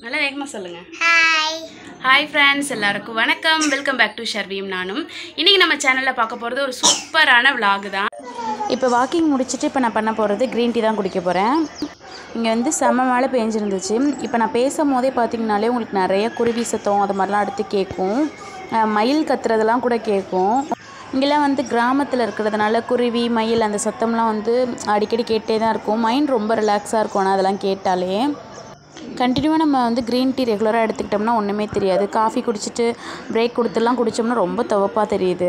நல்லா வேகமாக சொல்லுங்கள் ஹாய் ஹாய் ஃப்ரெண்ட்ஸ் எல்லாருக்கும் வணக்கம் வெல்கம் பேக் டு ஷர்வியும் நானும் இன்றைக்கி நம்ம சேனலில் பார்க்க போகிறது ஒரு சூப்பரான vlog தான் இப்போ வாக்கிங் முடிச்சுட்டு இப்போ நான் பண்ண போகிறது க்ரீன் டீ தான் குடிக்க போகிறேன் இங்கே வந்து செம்ம மழை பெஞ்சிருந்துச்சு இப்போ நான் பேசும் போதே பார்த்தீங்கனாலே உங்களுக்கு நிறைய குருவி சத்தம் அது மாதிரிலாம் அடுத்து கேட்கும் அஹ் மயில் கத்துறதெல்லாம் கூட கேட்கும் இங்கெல்லாம் வந்து கிராமத்தில் இருக்கிறதுனால குருவி மயில் அந்த சத்தம்லாம் வந்து அடிக்கடி கேட்டே தான் இருக்கும் மைண்ட் ரொம்ப ரிலாக்ஸாக இருக்கும் ஆனால் அதெல்லாம் கேட்டாலே கண்டினியூவாக நம்ம வந்து க்ரீன் டீ ரெகுலராக எடுத்துக்கிட்டோம்னா ஒன்றுமே தெரியாது காஃபி குடிச்சிட்டு பிரேக் கொடுத்துலாம் குடித்தோம்னா ரொம்ப துவப்பாக தெரியுது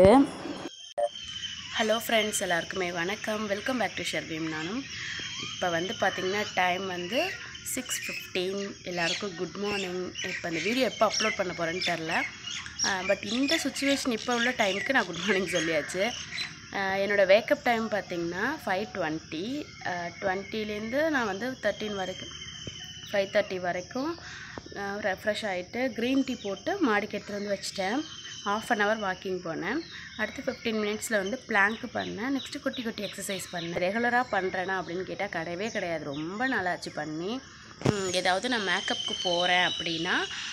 ஹலோ ஃப்ரெண்ட்ஸ் எல்லாருக்குமே வணக்கம் வெல்கம் பேக் டு ஷர்வியும் நானும் இப்போ வந்து பார்த்திங்கன்னா டைம் வந்து சிக்ஸ் ஃபிஃப்டீன் எல்லாருக்கும் குட் மார்னிங் இப்போ அந்த வீடியோ எப்போ அப்லோட் பண்ண போகிறேன்னு தெரில பட் இந்த சுச்சுவேஷன் இப்போ உள்ள டைமுக்கு நான் குட் மார்னிங் சொல்லியாச்சு ஆஹ் என்னோடய வேக்கப் டைம் பார்த்திங்கன்னா ஃபைவ் டுவெண்ட்டி டுவெண்ட்டிலேருந்து நான் வந்து தேர்ட்டீன் வரைக்கும் ஃபைவ் தேர்ட்டி வரைக்கும் ரெஃப்ரெஷ் ஆகிட்டு க்ரீன் டீ போட்டு மாடிக்கு எடுத்துகிட்டு வந்து வச்சுட்டேன் ஆஃப் அன் ஹவர் வாக்கிங் போனேன் அடுத்து ஃபிஃப்டீன் மினிட்ஸில் வந்து பிளாங்க் பண்ணேன் நெக்ஸ்ட்டு குட்டி குட்டி எக்ஸசைஸ் பண்ணேன் ரெகுலராக பண்ணுறேனா அப்படின்னு கேட்டால் கிடையவே கிடையாது ரொம்ப நாளாச்சு பண்ணி ம், ஏதாவது நான் மேக்கப்புக்கு போகிறேன் அப்படின்னா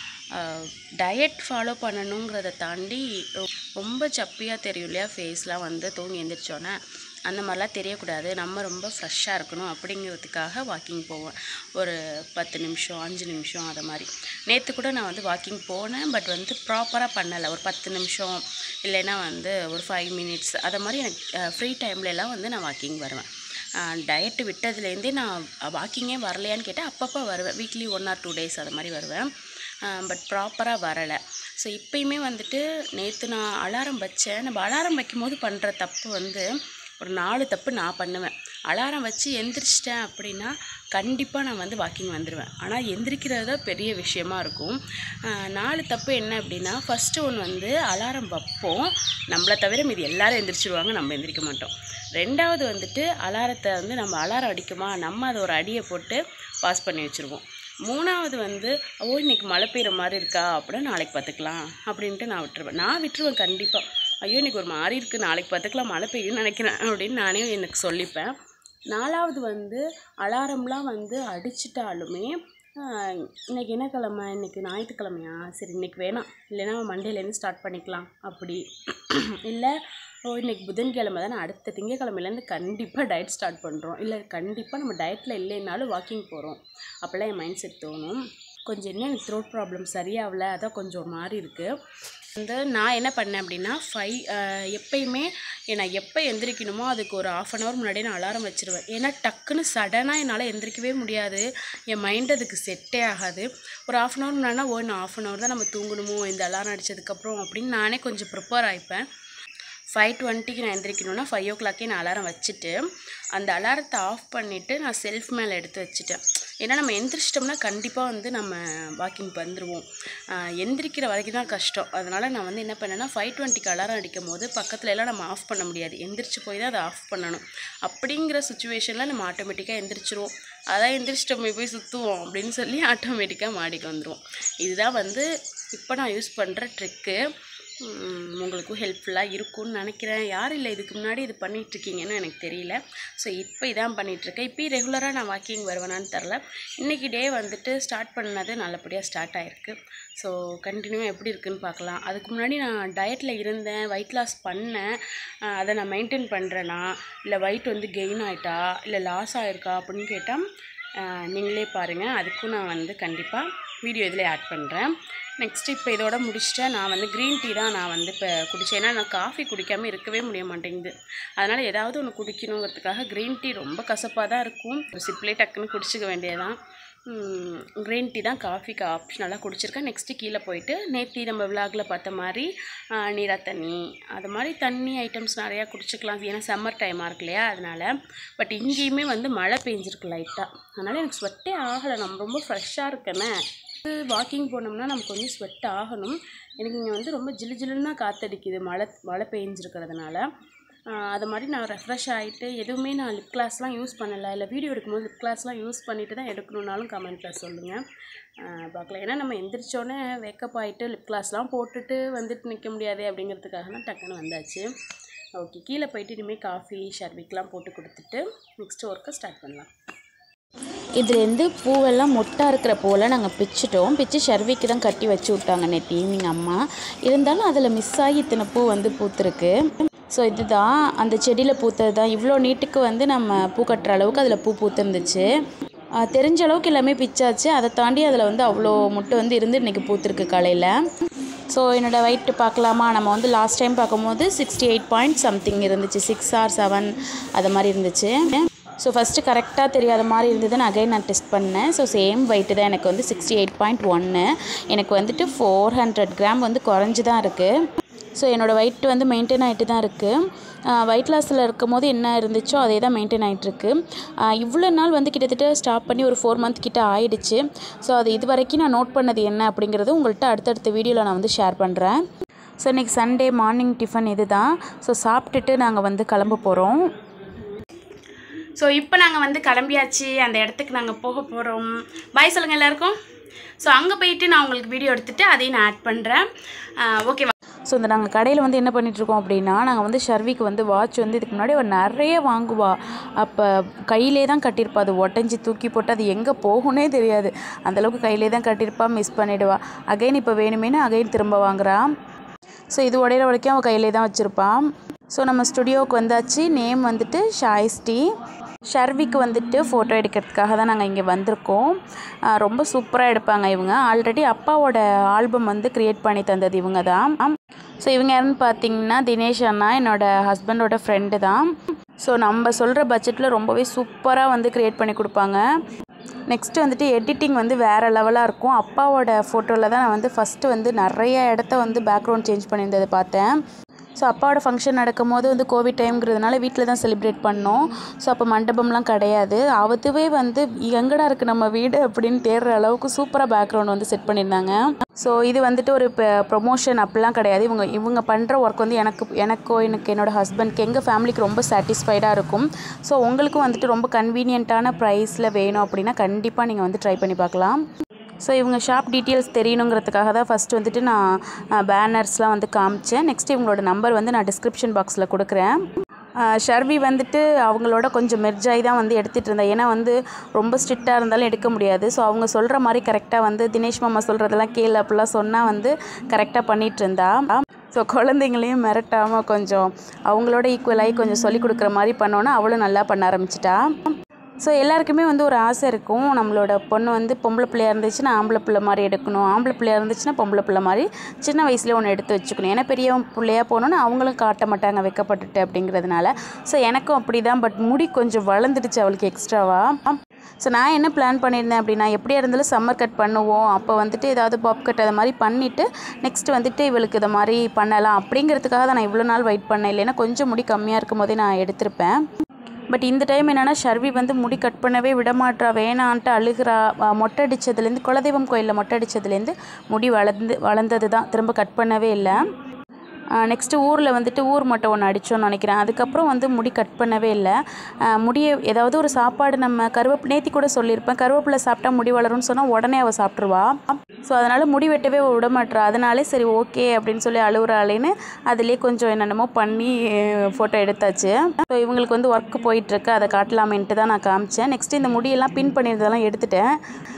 டயட் ஃபாலோ பண்ணணுங்கிறத தாண்டி ரொ- ரொம்ப சப்பியாக தெரியும் இல்லையா ஃபேஸ்லாம் வந்து தூங்கி எழுந்திரிச்சோன்னே அந்த மாதிரிலாம் தெரியக்கூடாது நம்ம ரொம்ப ஃப்ரெஷ்ஷாக இருக்கணும் அப்படிங்கிறதுக்காக வாக்கிங் போவேன் ஒரு பத்து நிமிஷம் அஞ்சு நிமிஷம் அதை மாதிரி நேற்று கூட நான் வந்து வாக்கிங் போனேன் பட் வந்து ப்ராப்பராக பண்ணலை ஒரு பத்து நிமிஷம் இல்லைன்னா வந்து ஒரு ஃபைவ் மினிட்ஸ் அதை மாதிரி எனக்கு ஃப்ரீ டைம்லலாம் வந்து நான் வாக்கிங் வருவேன் டயட்டு விட்டதுலேருந்தே நான் வாக்கிங்கே வரலையான்னு கேட்டால் அப்பப்போ வருவேன் weekly one or two days அது மாதிரி வருவேன் பட் ப்ராப்பராக வரலை ஸோ இப்போயுமே வந்துட்டு நேற்று நான் அலாரம் வச்சேன் நம்ம அலாரம் வைக்கும்போது பண்ணுற தப்பு வந்து ஒரு நாலு தப்பு நான் பண்ணுவேன் அலாரம் வச்சு எந்திரிச்சிட்டேன் அப்படின்னா கண்டிப்பாக நான் வந்து வாக்கிங் வந்துடுவேன் ஆனால் எந்திரிக்கிறது தான் பெரிய விஷயமா இருக்கும் ஆஹ் நாலு தப்பு என்ன அப்படின்னா ஃபஸ்ட்டு ஒன்று வந்து அலாரம் வைப்போம் நம்மளை தவிர மீதி எல்லாரும் எந்திரிச்சிருவாங்க நம்ம எந்திரிக்க மாட்டோம் ரெண்டாவது வந்துட்டு அலாரத்தை வந்து நம்ம அலாரம் அடிக்குமா நம்ம அதை ஒரு அடியை போட்டு பாஸ் பண்ணி வச்சுருவோம் மூணாவது வந்து ஓ இன்னைக்கு மழை பெய்கிற மாதிரி இருக்கா அப்படின்னா நாளைக்கு பார்த்துக்கலாம் அப்படின்ட்டு நான் விட்டுருவேன் நான் விட்டுருவேன் கண்டிப்பாக ஐயோ இன்னைக்கு ஒரு மாதிரி இருக்குது நாளைக்கு பார்த்துக்கலாம் மழை பெய்யும்னு நினைக்கிறேன் அப்படின்னு நானே எனக்கு சொல்லிப்பேன் நாலாவது வந்து அலாரம்லாம் வந்து அடிச்சிட்டாலுமே ஆஹ், இன்னைக்கு என்ன கிழமை இன்னைக்கு ஞாயிற்றுக்கிழமையா சரி இன்னைக்கு வேணாம் இல்லைன்னா மண்டேலேருந்து ஸ்டார்ட் பண்ணிக்கலாம் அப்படி இல்லை ஓ இன்னைக்கு புதன்கிழமை தானே அடுத்த திங்கக்கிழமையிலேருந்து கண்டிப்பாக டயட் ஸ்டார்ட் பண்ணுறோம் இல்லை கண்டிப்பாக நம்ம டயட்டில் இல்லைனாலும் வாக்கிங் போகிறோம் அப்போல்லாம் என் மைண்ட் செட் தோணும் கொஞ்சம் என்ன எனக்கு த்ரோட் ப்ராப்ளம் சரியாகல அதான் கொஞ்சம் ஒரு மாதிரி இருக்குது வந்து நான் என்ன பண்ணேன் அப்படின்னா ஃபைவ் எப்பயுமே நான் எப்போ எந்திரிக்கணுமோ அதுக்கு ஒரு ஆஃப் அன் ஹவர் முன்னாடியே நான் அலாரம் வச்சிருவேன் ஏன்னா டக்குன்னு சடனாக என்னால் எந்திரிக்கவே முடியாது என் மைண்ட் அதுக்கு செட்டே ஆகாது ஒரு ஆஃப் அன் ஹவர் முன்னாடினா ஓ இன்னும் ஆஃப் அன் ஹவர் தான் நம்ம தூங்கணுமோ இந்த அலாரம் அடித்ததுக்கப்புறம் அப்படின்னு நானே கொஞ்சம் ப்ரிப்பேர் ஆகிப்பேன் ஃபைவ் டுவெண்ட்டிக்கு நான் எந்திரிக்கணும்னா ஃபைவ் ஓ கிளாக்கே நான் அலாரம் வச்சுட்டு அந்த அலாரத்தை ஆஃப் பண்ணிவிட்டு நான் செல்ஃப் மேலே எடுத்து வச்சுட்டேன் ஏன்னா நம்ம எந்திரிச்சிட்டோம்னா கண்டிப்பாக வந்து நம்ம வாக்கிங் வந்துடுவோம் ஆஹ் எந்திரிக்கிற வரைக்கும் தான் கஷ்டம் அதனால் நான் வந்து என்ன பண்ணேன்னா ஃபைவ் டுவெண்ட்டிக்கு அலாரம் அடிக்கும் போது பக்கத்துல எல்லாம் நம்ம ஆஃப் பண்ண முடியாது எந்திரிச்சு போய் தான் அதை ஆஃப் பண்ணணும் அப்படிங்கிற சுச்சுவேஷனில் நம்ம ஆட்டோமேட்டிக்காக எந்திரிச்சிருவோம் அதான் எந்திரிச்சிட்டு போய் போய் சுற்றுவோம் அப்படின்னு சொல்லி ஆட்டோமேட்டிக்காக மாடிக்கு வந்துடுவோம் இதுதான் வந்து இப்போ நான் யூஸ் பண்ணுற ட்ரிக்கு உம், உங்களுக்கும் ஹெல்ப்ஃபுல்லாக இருக்கும்னு நினைக்கிறேன் யார் இல்லை இதுக்கு முன்னாடி இது பண்ணிகிட்ருக்கீங்கன்னு எனக்கு தெரியல ஸோ இப்போ இதான் பண்ணிகிட்ருக்கேன் இப்போயும் ரெகுலராக நான் வாக்கிங் வருவேனான்னு தெரில இன்றைக்கி டே வந்துட்டு ஸ்டார்ட் பண்ணது நல்லபடியாக ஸ்டார்ட் ஆகிருக்கு ஸோ கண்டினியூவாக எப்படி இருக்குன்னு பார்க்கலாம் அதுக்கு முன்னாடி நான் டயட்டில் இருந்தேன் வெயிட் லாஸ் பண்ணேன் அஹ் அதை நான் மெயின்டைன் பண்ணுறேனா இல்லை வெயிட் வந்து கெயின் ஆகிட்டா இல்லை லாஸ் ஆகிருக்கா அப்படின்னு கேட்டால் நீங்களே பாருங்கள் அதுக்கும் நான் வந்து கண்டிப்பாக வீடியோ இதில் ஆட் பண்ணுறேன் நெக்ஸ்ட் இப்போ இதோட முடிச்சுட்டு நான் வந்து க்ரீன் டீ தான் நான் வந்து இப்போ குடித்தேன் ஏன்னா நான் காஃபி குடிக்காமல் இருக்கவே முடிய மாட்டேங்குது அதனால் ஏதாவது ஒன்று குடிக்கணுங்கிறதுக்காக க்ரீன் டீ ரொம்ப கசப்பாக தான் இருக்கும் ஒரு சிப்லே டக்குன்னு குடிச்சிக்க வேண்டியதான் க்ரீன் டீ தான் காஃபிக்கு ஆப்ஷனலாக குடிச்சிருக்கேன் நெக்ஸ்ட்டு கீழே போயிட்டு நேத்தி நம்ம விலாகில் பார்த்த மாதிரி ஆஹ், நீரா தண்ணி அது மாதிரி தண்ணி ஐட்டம்ஸ் நிறையா குடிச்சிக்கலாம் ஏன்னா சம்மர் டைமாக இருக்கு இல்லையா அதனால் பட் இங்கேயுமே வந்து மழை பெஞ்சிருக்கு லைட்டாக அதனால் எனக்கு ஸ்வெட்டே ஆகலை நம்ம ரொம்ப ஃப்ரெஷ்ஷாக இருக்கேனே வாக்கிங் போனோம்னா நமக்கு வந்து ஸ்வெட் ஆகணும் எனக்கு இங்கே வந்து ரொம்ப ஜிலு ஜிலுன்னு தான் காற்றடிக்குது மழை மழை பெஞ்சிருக்கிறதுனால ஆஹ் அது மாதிரி நான் ரெஃப்ரெஷ் ஆகிட்டு எதுவுமே நான் லிப் கிளாஸ்லாம் யூஸ் பண்ணலை இல்லை வீடியோ எடுக்கும்போது லிப் கிளாஸ்லாம் யூஸ் பண்ணிட்டு தான் எடுக்கணுன்னாலும் கமெண்ட்டில் சொல்லுங்கள் பார்க்கலாம் ஏன்னா நம்ம எந்திரிச்சோன்னே வேக்கப் ஆகிட்டு லிப் கிளாஸ்லாம் போட்டுட்டு வந்துட்டு நிற்க முடியாது அப்படிங்கிறதுக்காக தான் டக்குன்னு வந்தாச்சு ஓகே கீழே போயிட்டு இனிமேல் காஃபி ஷர்விக்லாம் போட்டு கொடுத்துட்டு நெக்ஸ்ட் ஒர்க்கை ஸ்டார்ட் பண்ணலாம் இதுலேருந்து பூவெல்லாம் மொட்டாக இருக்கிற பூவெல்லாம் நாங்கள் பிச்சிட்டோம் பிச்சு ஷர்விக்கு தான் கட்டி வச்சு விட்டாங்க நேற்று ஈவினிங் அம்மா இருந்தாலும் அதில் மிஸ் ஆகி இத்தனை பூ வந்து பூத்துருக்கு ஸோ இதுதான் அந்த செடியில் பூத்தது தான் இவ்வளோ நீட்டுக்கு வந்து நம்ம பூ கட்டுற அளவுக்கு அதில் பூ பூத்துருந்துச்சு ஆஹ் தெரிஞ்ச அளவுக்கு எல்லாமே பிச்சாச்சு அதை தாண்டி அதில் வந்து அவ்வளோ முட்டை வந்து இருந்து இன்றைக்கி பூத்துருக்கு காலையில் ஸோ என்னோடய weight பார்க்கலாமா நம்ம வந்து லாஸ்ட் டைம் பார்க்கும்போது சிக்ஸ்டி எயிட் பாயிண்ட் சம்திங் இருந்துச்சு சிக்ஸ் ஆர் செவன் அது மாதிரி இருந்துச்சு ஸோ ஃபஸ்ட்டு கரெக்டாக தெரியாத மாதிரி இருந்தது நான் அகைன் நான் டெஸ்ட் பண்ணேன் ஸோ சேம் வெயிட்டு தான் எனக்கு வந்து சிக்ஸ்டி எயிட் பாயிண்ட் ஒன்று எனக்கு வந்துட்டு ஃபோர் ஹண்ட்ரட் கிராம் வந்து குறைஞ்சி தான் இருக்குது ஸோ என்னோடய weight வந்து மெயின்டைன் ஆகிட்டு தான் இருக்குது வெயிட் லாஸில் இருக்கும் போது என்ன இருந்துச்சோ அதே தான் மெயின்டைன் ஆகிட்டுருக்கு இவ்வளோ நாள் வந்து கிட்டத்தட்ட ஸ்டாப் பண்ணி ஒரு ஃபோர் மந்த் கிட்ட ஆயிடுச்சு ஸோ அது இது வரைக்கும் நான் நோட் பண்ணது என்ன அப்படிங்கிறது உங்கள்கிட்ட அடுத்தடுத்த வீடியோவில் நான் வந்து ஷேர் பண்ணுறேன் ஸோ இன்றைக்கி சண்டே மார்னிங் டிஃபன் இது தான் ஸோ சாப்பிட்டுட்டு நாங்கள் வந்து கிளம்ப போகிறோம் ஸோ இப்போ நாங்கள் வந்து கிளம்பியாச்சு அந்த இடத்துக்கு நாங்கள் போக போகிறோம் பாய் சொல்லுங்கள் எல்லாருக்கும் ஸோ அங்கே போயிட்டு நான் உங்களுக்கு வீடியோ எடுத்துகிட்டு அதையும் நான் ஆட் பண்ணுறேன் ஓகேவா ஸோ இந்த நாங்கள் கடையில் வந்து என்ன பண்ணிகிட்ருக்கோம் அப்படின்னா நாங்கள் வந்து ஷர்விக்கு வந்து வாட்ச் வந்து இதுக்கு முன்னாடி அவள் நிறைய வாங்குவா அப்போ கையிலே தான் கட்டியிருப்பா அது உடஞ்சி தூக்கி போட்டு அது எங்கே போகும்னே தெரியாது அந்தளவுக்கு கையிலே தான் கட்டியிருப்பா மிஸ் பண்ணிடுவா அகைன் இப்போ வேணுமேனு அகைன் திரும்ப வாங்குறா ஸோ இது உடையிற வரைக்கும் அவள் கையிலே தான் வச்சுருப்பான் ஸோ நம்ம ஸ்டுடியோவுக்கு வந்தாச்சு நேம் வந்துட்டு ஷாய்ஸ்டி ஷர்விக்கு வந்துட்டு ஃபோட்டோ எடுக்கிறதுக்காக தான் நாங்கள் இங்கே வந்திருக்கோம் ஆஹ் ரொம்ப சூப்பராக எடுப்பாங்க இவங்க ஆல்ரெடி அப்பாவோட ஆல்பம் வந்து க்ரியேட் பண்ணி தந்தது இவங்க தான் ஸோ இவங்க யாருன்னு பார்த்தீங்கன்னா தினேஷ் அண்ணா என்னோட ஹஸ்பண்டோட ஃப்ரெண்டு தான் ஸோ நம்ம சொல்கிற பட்ஜெட்டில் ரொம்பவே சூப்பராக வந்து க்ரியேட் பண்ணி கொடுப்பாங்க நெக்ஸ்ட் வந்துட்டு எடிட்டிங் வந்து வேறு லெவலாக இருக்கும் அப்பாவோட ஃபோட்டோவில் தான் நான் வந்து ஃபஸ்ட்டு வந்து நிறைய இடத்த வந்து பேக்ரவுண்ட் சேஞ்ச் பண்ணியிருந்ததை பார்த்தேன் ஸோ அப்பாவோட ஃபங்க்ஷன் நடக்கும் போது வந்து கோவிட் டைம்ங்கிறதுனால வீட்டில் தான் செலிப்ரேட் பண்ணோம் ஸோ அப்போ மண்டபம்லாம் கிடையாது அவத்துவே வந்து எங்கடா இருக்குது நம்ம வீடு அப்படின்னு தேடுற அளவுக்கு சூப்பராக பேக்ரவுண்ட் வந்து செட் பண்ணியிருந்தாங்க ஸோ இது வந்துட்டு ஒரு ப்ரொமோஷன் அப்படிலாம் கிடையாது இவங்க இவங்க பண்ணுற ஒர்க் வந்து எனக்கு எனக்கோ எனக்கு என்னோடய ஹஸ்பண்ட்க்கு எங்கள் ஃபேமிலிக்கு ரொம்ப சாட்டிஸ்ஃபைடாக இருக்கும் ஸோ உங்களுக்கும் வந்துட்டு ரொம்ப கன்வீனியண்ட்டான ப்ரைஸில் வேணும் அப்படின்னா கண்டிப்பாக நீங்கள் வந்து ட்ரை பண்ணி பார்க்கலாம் ஸோ இவங்க ஷாப் டீட்டெயில்ஸ் தெரியணுங்கிறதுக்காக தான் ஃபஸ்ட் வந்துட்டு நான் பேனர்ஸ்லாம் வந்து காமிச்சேன் நெக்ஸ்ட் இவங்களோட நம்பர் வந்து நான் டிஸ்கிரிப்ஷன் பாக்ஸில் கொடுக்குறேன் ஆஹ் ஷர்வி வந்துட்டு அவங்களோட கொஞ்சம் மெர்ஜாய் தான் வந்து எடுத்துகிட்டு இருந்தேன் ஏன்னா வந்து ரொம்ப ஸ்ட்ரிக்டாக இருந்தாலும் எடுக்க முடியாது ஸோ அவங்க சொல்கிற மாதிரி கரெக்டாக வந்து தினேஷ் மாமா சொல்கிறதெல்லாம் கேளு அப்படிலாம் சொன்னால் வந்து கரெக்டாக பண்ணிகிட்டு இருந்தா ஸோ குழந்தைங்களையும் மிரட்டாமல் கொஞ்சம் அவங்களோட ஈக்குவலாகி கொஞ்சம் சொல்லி கொடுக்குற மாதிரி பண்ணோன்னா அவளும் நல்லா பண்ண ஆரம்பிச்சிட்டா ஸோ எல்லாருக்குமே வந்து ஒரு ஆசை இருக்கும் நம்மளோட பொண்ணு வந்து பொம்பளை பிள்ளையா இருந்துச்சுன்னா ஆம்பளை பிள்ளை மாதிரி எடுக்கணும் ஆம்பளை பிள்ளையா இருந்துச்சுன்னா பொம்பளை பிள்ளை மாதிரி சின்ன வயசுலேயே ஒன்று எடுத்து வச்சுக்கணும் ஏன்னா பெரிய பிள்ளையா போனோன்னா அவங்களும் காட்ட மாட்டாங்க வெக்கப்பட்டுட்டு அப்படிங்கிறதுனால ஸோ எனக்கும் அப்படி தான் பட் முடி கொஞ்சம் வளர்ந்துடுச்சு அவளுக்கு எக்ஸ்ட்ராவாக ஸோ நான் என்ன பிளான் பண்ணியிருந்தேன் அப்படின்னா எப்படியா இருந்தாலும் சம்மர் கட் பண்ணுவோம் அப்போ வந்துட்டு ஏதாவது பாப் கட் அதை மாதிரி பண்ணிவிட்டு நெக்ஸ்ட் வந்துட்டு இவளுக்கு இதை மாதிரி பண்ணலாம் அப்படிங்கிறதுக்காக தான் நான் இவ்வளோ நாள் வெயிட் பண்ணேன் இல்லைன்னா கொஞ்சம் முடி கம்மியாக இருக்கும் போதே நான் எடுத்திருப்பேன் பட் இந்த டைம் என்னென்னா ஷர்வி வந்து முடி கட் பண்ணவே விடமாட்றா வேணான்ட்டு அழுகிறா அஹ் மொட்டை அடித்ததுலேருந்து குலதெய்வம் கோயிலில் மொட்டை அடித்ததுலேருந்து முடி வளர்ந்து வளர்ந்தது தான் திரும்ப கட் பண்ணவே இல்லை நெக்ஸ்ட்டு ஊரில் வந்துட்டு ஊர் மொட்டை ஒன்று அடித்தோன்னு நினைக்கிறேன் அதுக்கப்புறம் வந்து முடி கட் பண்ணவே இல்லை அஹ் முடியை ஏதாவது ஒரு சாப்பாடு நம்ம கருவேப் நேத்தி கூட சொல்லியிருப்பேன் கருவேப்பிலை சாப்பிட்டா முடி வளரும்னு சொன்னால் உடனே அவள் சாப்பிட்ருவா ஸோ அதனால் முடி வெட்டவே விட மாட்றா அதனாலே சரி ஓகே அப்படின்னு சொல்லி அழுகுறாளேன்னு அதுலேயே கொஞ்சம் என்னென்னமோ பண்ணி ஃபோட்டோ எடுத்தாச்சு ஸோ இவங்களுக்கு வந்து ஒர்க்கு போயிட்டுருக்கு அதை காட்டலாமேன்ட்டு தான் நான் காமிச்சேன் நெக்ஸ்ட்டு இந்த முடியெல்லாம் பின் பண்ணியிருந்ததெல்லாம் எடுத்துட்டேன்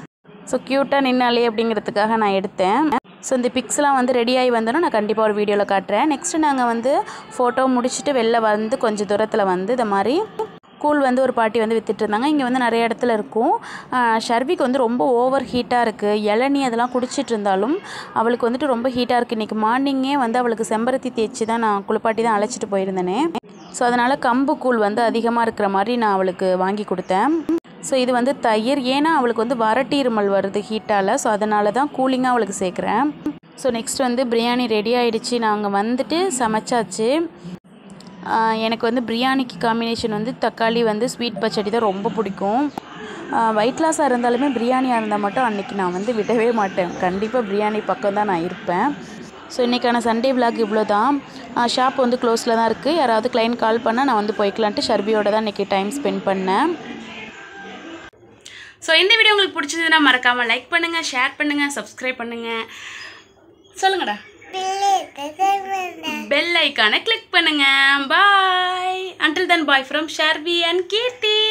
ஸோ க்யூட்டாக நின்னாலே அப்படிங்கிறதுக்காக நான் எடுத்தேன் ஸோ இந்த பிக்ஸ்லாம் வந்து ரெடி ஆகி வந்தோன்னா நான் கண்டிப்பாக ஒரு வீடியோவில் காட்டுறேன் நெக்ஸ்ட்டு நாங்கள் வந்து ஃபோட்டோ முடிச்சுட்டு வெளில வந்து கொஞ்சம் தூரத்தில் வந்து இந்த மாதிரி கூழ் வந்து ஒரு பாட்டி வந்து வித்துட்டு இருந்தாங்க இங்கே வந்து நிறைய இடத்துல இருக்கும் ஆஹ் ஷர்விக்கு வந்து ரொம்ப ஓவர் ஹீட்டாக இருக்குது இளநீ அதெல்லாம் குடிச்சிட்டு இருந்தாலும் அவளுக்கு வந்துட்டு ரொம்ப ஹீட்டாக இருக்குது இன்றைக்கி மார்னிங்கே வந்து அவளுக்கு செம்பருத்தி தேய்ச்சி தான் நான் குளிப்பாட்டி தான் அழைச்சிட்டு போயிருந்தேனே ஸோ அதனால் கம்பு கூழ் வந்து அதிகமாக இருக்கிற மாதிரி நான் அவளுக்கு வாங்கி கொடுத்தேன் ஸோ இது வந்து தயிர் ஏன்னா அவளுக்கு வந்து வறட்டி இருமல் வருது ஹீட்டால் ஸோ அதனால தான் கூலிங்காக அவளுக்கு சேர்க்குறேன் ஸோ நெக்ஸ்ட் வந்து பிரியாணி ரெடி ஆயிடுச்சு நாங்கள் வந்துட்டு சமைச்சாச்சு ஆஹ் எனக்கு வந்து பிரியாணிக்கு காம்பினேஷன் வந்து தக்காளி வந்து ஸ்வீட் பச்சடி தான் ரொம்ப பிடிக்கும் வெயிட் லாஸாக இருந்தாலுமே பிரியாணியாக இருந்தால் மட்டும் அன்றைக்கி நான் வந்து விடவே மாட்டேன் கண்டிப்பாக பிரியாணி பக்கம் தான் நான் இருப்பேன் ஸோ இன்றைக்கான சண்டே விலாக் இவ்வளோ தான் ஷாப் வந்து க்ளோஸில் தான் இருக்குது யாராவது கிளைண்ட் கால் பண்ணால் நான் வந்து போய்க்கலான்ட்டு ஷர்பியோட தான் இன்றைக்கி டைம் ஸ்பெண்ட் பண்ணேன் ஸோ இந்த வீடியோ உங்களுக்கு பிடிச்சதுன்னா மறக்காமல் லைக் பண்ணுங்கள் ஷேர் பண்ணுங்கள் சப்ஸ்கிரைப் பண்ணுங்கள் சொல்லுங்கடா பெல் ஐக்கானை கிளிக் பண்ணுங்க bye until then bye from Sharvi and Keerthi